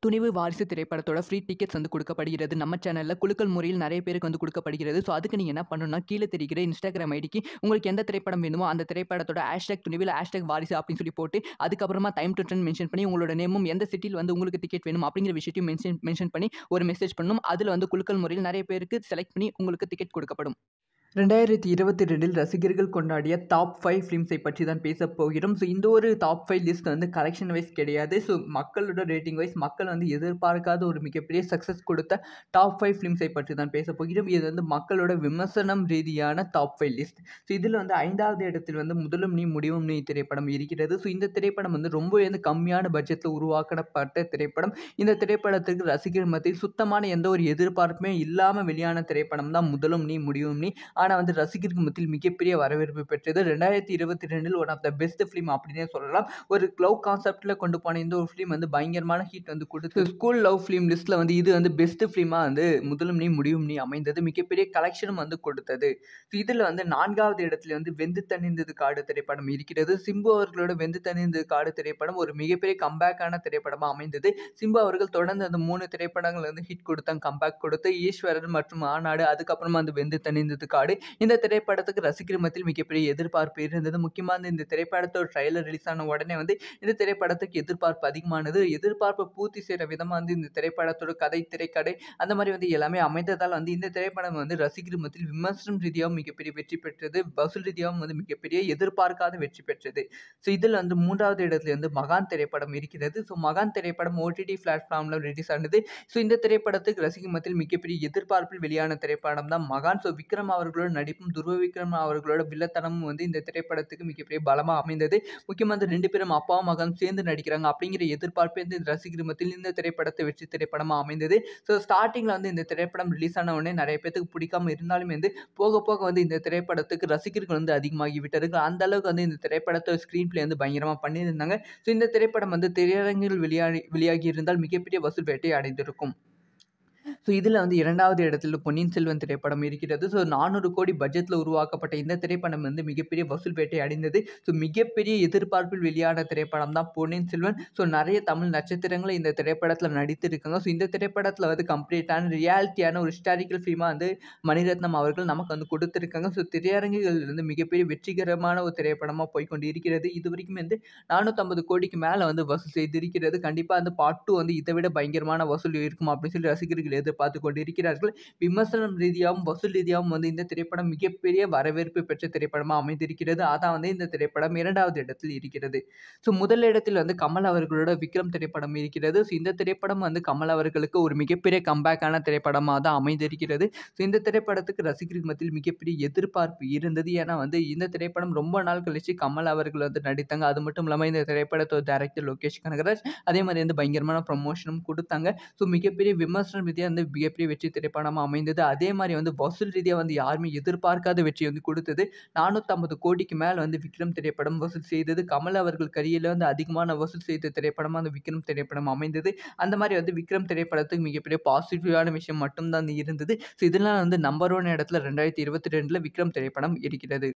துணிவு வாரிசு திரைப்படத்தோட free tickets வந்து கொடுக்கப்படுகிறது நம்ம சேனலில் குலுக்கல் முறையில் நிறைய பேருக்கு வந்து கொடுக்கப்படுகிறது ஸோ அதுக்கு நீங்கள் என்ன பண்ணணும்னா கீழே தெரிகிற இன்ஸ்டாகிராம் ஐடிக்கு உங்களுக்கு எந்த திரைப்படம் வேணுமோ அந்த திரைப்படத்தோட ஹேஷ்டேக் துணிவில் ஹேஷ்டேக் வாரிசு அப்படின்னு சொல்லி போட்டு அதுக்கப்புறமா டைம் டு டைம் மென்ஷன் பண்ணி உங்களோட நேமும் எந்த சிட்டியில் வந்து உங்களுக்கு டிக்கெட் வேணும் அப்படிங்கிற விஷயத்தையும் மென்ஷன் மென்ஷன் பண்ணி ஒரு மெசேஜ் பண்ணணும் அதில் வந்து குலுக்கல் முறையில் நிறைய பேருக்கு செலக்ட் பண்ணி உங்களுக்கு டிக்கெட் கொடுக்கப்படும் ரெண்டாயிரத்தி இருபத்தி ரெண்டில் ரசிகர்கள் கொண்டாடிய டாப் ஃபைவ் ஃபிலிம்ஸை பற்றி தான் பேச போகிறோம் ஸோ இந்த ஒரு டாப் ஃபைவ் லிஸ்ட் வந்து கலெக்ஷன் வைஸ் கிடையாது ஸோ மக்களோட ரேட்டிங் வைஸ் மக்கள் வந்து எதிர்பார்க்காத ஒரு மிகப்பெரிய சக்ஸஸ் கொடுத்த டாப் ஃபைவ் ஃபிலிம்ஸை பற்றி தான் பேச போகிறோம் இது வந்து மக்களோட விமர்சனம் ரீதியான டாப் ஃபைவ் லிஸ்ட் ஸோ இதில் வந்து ஐந்தாவது இடத்தில் வந்து முதலும் நீ முடிவும் நீ திரைப்படம் இருக்கிறது ஸோ இந்த திரைப்படம் வந்து ரொம்ப வந்து கம்மியான பட்ஜெட்டில் உருவாக்கப்பட்ட திரைப்படம் இந்த திரைப்படத்திற்கு ரசிகர் மத்தியில் சுத்தமான எந்த ஒரு எதிர்பார்ப்புமே இல்லாமல் வெளியான திரைப்படம் தான் முதலும் நீ முடிவும் நீ ஆனால் வந்து ரசிகருக்கு மத்தியில் மிகப்பெரிய வரவேற்பு பெற்றது ரெண்டாயிரத்தி இருபத்தி ரெண்டில் one of the best film அப்படின்னே சொல்லலாம் ஒரு லவ் கான்செப்டில் கொண்டு போன இந்த ஒரு ஃபிலிம் வந்து பயங்கரமான ஹீட் வந்து கொடுத்து ஸ்கூல் லவ் ஃபிலிம் லிஸ்ட்டில் வந்து இது வந்து பெஸ்ட் ஃபிலிமாக வந்து முதலும் நீ முடிவும் நீ அமைந்தது மிகப்பெரிய கலெக்ஷனும் வந்து கொடுத்தது இதில் வந்து நான்காவது இடத்துல வந்து வெந்து தணிந்தது காடு திரைப்படம் இருக்கிறது சிம்பு அவர்களோட வெந்து தணிந்தது காடு திரைப்படம் ஒரு மிகப்பெரிய கம்பேக்கான திரைப்படமாக அமைந்தது சிம்பு அவர்கள் தொடர்ந்து அந்த மூணு திரைப்படங்கள் வந்து ஹிட் கொடுத்தாங்க கம்பேக் கொடுத்து ஈஸ்வரன் மற்றும் மாநாடு அதுக்கப்புறமா அந்த வெந்து தணிந்தது காடு இந்த திரைப்படத்துக்கு ரசிகர் மத்தியில் மிகப்பெரிய எதிர்பார்ப்பு இருந்தது முக்கியமாக இந்த திரைப்படத்தோட ட்ரைலர் ரிலீஸ் ஆன உடனே வந்து இந்த திரைப்படத்துக்கு எதிர்பார்ப்பு அதிகமானது எதிர்பார்ப்பை பூர்த்தி செய்கிற விதமாக வந்து இந்த திரைப்படத்தோட கதை திரைக்கடை அந்த மாதிரி வந்து எல்லாமே அமைந்ததால் வந்து இந்த திரைப்படம் வந்து ரசிகர் மத்தியில் விமர்சனம் ரீதியாகவும் மிகப்பெரிய வெற்றி பெற்றது வசூல் ரீதியாகவும் வந்து மிகப்பெரிய எதிர்பார்க்காத வெற்றி பெற்றது ஸோ இதில் வந்து மூன்றாவது இடத்துல வந்து மகான் திரைப்படம் இருக்கிறது ஸோ மகான் திரைப்படம் ஓடிடி பிளாட்ஃபார்மில் ரிலீஸ் ஆனது ஸோ இந்த திரைப்படத்துக்கு ரசிகர் மத்தியில் மிகப்பெரிய எதிர்பார்ப்பில் வெளியான திரைப்படம் தான் மகான் ஸோ விக்ரம் அவர்களோட நடிப்பும் துருவ விக்ரம் அவர்களோட வில்லத்தனமும் வந்து இந்த திரைப்படத்துக்கு மிகப்பெரிய பலமாக அமைந்தது முக்கியமாக இந்த ரெண்டு பேரும் அப்பாவும் மகன் சேர்ந்து நடிக்கிறாங்க அப்படிங்கிற எதிர்பார்ப்பே இந்த ரசிகர் மத்தியில் இந்த திரைப்படத்தை வெற்றி திரைப்படமாக அமைந்தது ஸோ ஸ்டார்டிங்கில் வந்து இந்த திரைப்படம் ரிலீஸ் ஆன உடனே நிறைய பேத்துக்கு பிடிக்காம இருந்தாலுமே வந்து போக போக வந்து இந்த திரைப்படத்துக்கு ரசிகர்கள் வந்து அதிகமாகி விட்டது அந்த அளவுக்கு வந்து இந்த திரைப்படத்தோட ஸ்க்ரீன் பிளே வந்து பயங்கரமாக பண்ணியிருந்தாங்க ஸோ இந்த திரைப்படம் வந்து திரையரங்கில் வெளியாகி வெளியாகி இருந்தால் மிகப்பெரிய வசூல் வேட்டை அடைந்திருக்கும் ஸோ இதில் வந்து இரண்டாவது இடத்துல பொன்னியின் செல்வன் திரைப்படம் இருக்கிறது ஸோ நானூறு கோடி பட்ஜெட்டில் உருவாக்கப்பட்ட இந்த திரைப்படம் வந்து மிகப்பெரிய வசூல் வேட்டை அடைந்தது ஸோ மிகப்பெரிய எதிர்பார்ப்பில் வெளியான திரைப்படம் தான் பொன்னியின் செல்வன் ஸோ நிறைய தமிழ் நட்சத்திரங்களை இந்த திரைப்படத்தில் நடித்திருக்காங்க ஸோ இந்த திரைப்படத்தில் வந்து கம்ப்ளீட்டான ரியாலிட்டியான ஒரு ஹிஸ்டாரிக்கல் ஃபிலிமாக வந்து மணிரத்னம் அவர்கள் நமக்கு வந்து கொடுத்துருக்காங்க ஸோ திரையரங்குகள் வந்து மிகப்பெரிய வெற்றிகரமான ஒரு திரைப்படமாக போய்கொண்டு இருக்கிறது இது வரைக்கும் வந்து நானூற்றம்பது கோடிக்கு மேலே வந்து வசூல் செய்திருக்கிறது கண்டிப்பாக வந்து பார்ட் டூ வந்து இதை விட பயங்கரமான வசூல் இருக்கும் அப்படின்னு சொல்லி ரசிகர்கள் எதிர்பார்த்து கொண்டு இருக்கிறார்கள் விமர்சனம் ரீதியாகவும் வசூல் ரீதியாகவும் வந்து இந்த திரைப்படம் மிகப்பெரிய வரவேற்பு பெற்ற திரைப்படமாக அமைந்திருக்கிறது அதான் வந்து இந்த திரைப்படம் இரண்டாவது இடத்தில் இருக்கிறது ஸோ முதல் இடத்தில் வந்து கமல் அவர்களோட விக்ரம் திரைப்படம் இருக்கிறது ஸோ இந்த திரைப்படம் வந்து கமல் அவர்களுக்கு ஒரு மிகப்பெரிய கம்பேக்கான திரைப்படமாக தான் அமைந்திருக்கிறது ஸோ இந்த திரைப்படத்துக்கு ரசிகர்கள் மத்தியில் மிகப்பெரிய எதிர்பார்ப்பு இருந்தது ஏன்னா வந்து இந்த திரைப்படம் ரொம்ப நாள் கழிச்சு கமல் அவர்கள் வந்து நடித்தாங்க அது மட்டும் இல்லாமல் இந்த திரைப்படத்தோட டேரக்டர் லோகேஷ் கனகராஜ் அதே மாதிரி வந்து பயங்கரமான ப்ரொமோஷனும் கொடுத்தாங்க ஸோ மிகப்பெரிய விமர்சனம் ரீதியாக வந்து மிகப்பெரிய வெற்றி திரைப்படமாக அமைந்தது அதே மாதிரி வந்து வசூல் ரீதியாக வந்து யாருமே எதிர்பார்க்காத வெற்றி வந்து கொடுத்தது நானூற்றம்பது கோடிக்கு மேலே வந்து விக்ரம் திரைப்படம் வசூல் செய்தது கமல் அவர்கள் கரியில் வந்து அதிகமான வசூல் செய்த திரைப்படமாக அந்த விக்ரம் திரைப்படம் அமைந்தது அந்த மாதிரி வந்து விக்ரம் திரைப்படத்துக்கு மிகப்பெரிய பாசிட்டிவான விஷயம் மட்டும்தான் இருந்தது ஸோ இதெல்லாம் வந்து நம்பர் ஒன் இடத்துல ரெண்டாயிரத்தி இருபத்தி ரெண்டில் விக்ரம் திரைப்படம் இருக்கிறது